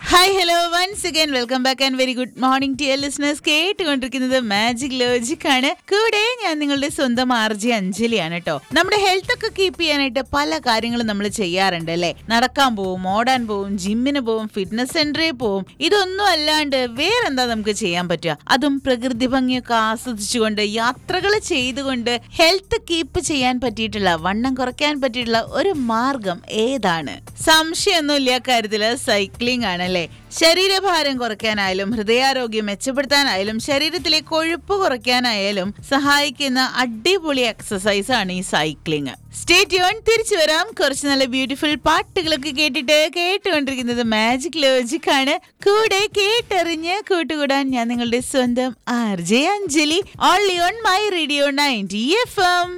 hi hello once again welcome back and very good morning to listeners കേട്ടുകൊണ്ടിരിക്കുന്നത് magic logic ആണ് കൂടെ ഞാൻ നിങ്ങളുടെ സ്വന്തം ആർജി അഞ്ജലിയാണ് കേട്ടോ നമ്മുടെ ഹെൽത്ത് ഒക്കെ കീപ്പ് ചെയ്യാനായിട്ട് പല കാര്യങ്ങളും നമ്മൾ ചെയ്യാറുണ്ട് അല്ലേ നടക്കാൻ പോവും ഓടാൻ പോവും ജിമ്മിന് പോവും ഫിറ്റ്നസ് സെന്ററിൽ പോവും ഇതൊന്നും അല്ലാണ്ട് വേറെന്താ നമുക്ക് ചെയ്യാൻ പറ്റുക അതും പ്രകൃതി ഭംഗിയൊക്കെ ആസ്വദിച്ചുകൊണ്ട് യാത്രകൾ ചെയ്തുകൊണ്ട് ഹെൽത്ത് കീപ്പ് ചെയ്യാൻ പറ്റിയിട്ടുള്ള വണ്ണം കുറയ്ക്കാൻ പറ്റിയിട്ടുള്ള ഒരു മാർഗം ഏതാണ് സംശയമൊന്നുമില്ല കാര്യത്തില് സൈക്ലിംഗ് ആണല്ലേ ശരീരഭാരം കുറയ്ക്കാനായാലും ഹൃദയാരോഗ്യം മെച്ചപ്പെടുത്താനായാലും ശരീരത്തിലെ കൊഴുപ്പ് കുറയ്ക്കാനായാലും സഹായിക്കുന്ന അടിപൊളി എക്സസൈസ് ആണ് ഈ സൈക്ലിംഗ് സ്റ്റേറ്റ് യോൺ തിരിച്ചു വരാം കുറച്ച് നല്ല ബ്യൂട്ടിഫുൾ പാട്ടുകളൊക്കെ കേട്ടിട്ട് കേട്ടുകൊണ്ടിരിക്കുന്നത് മാജിക് ലോജിക് ആണ് കൂടെ കേട്ടറിഞ്ഞ് കൂട്ടുകൂടാൻ ഞാൻ നിങ്ങളുടെ സ്വന്തം R J Anjali only on my radio ninety F M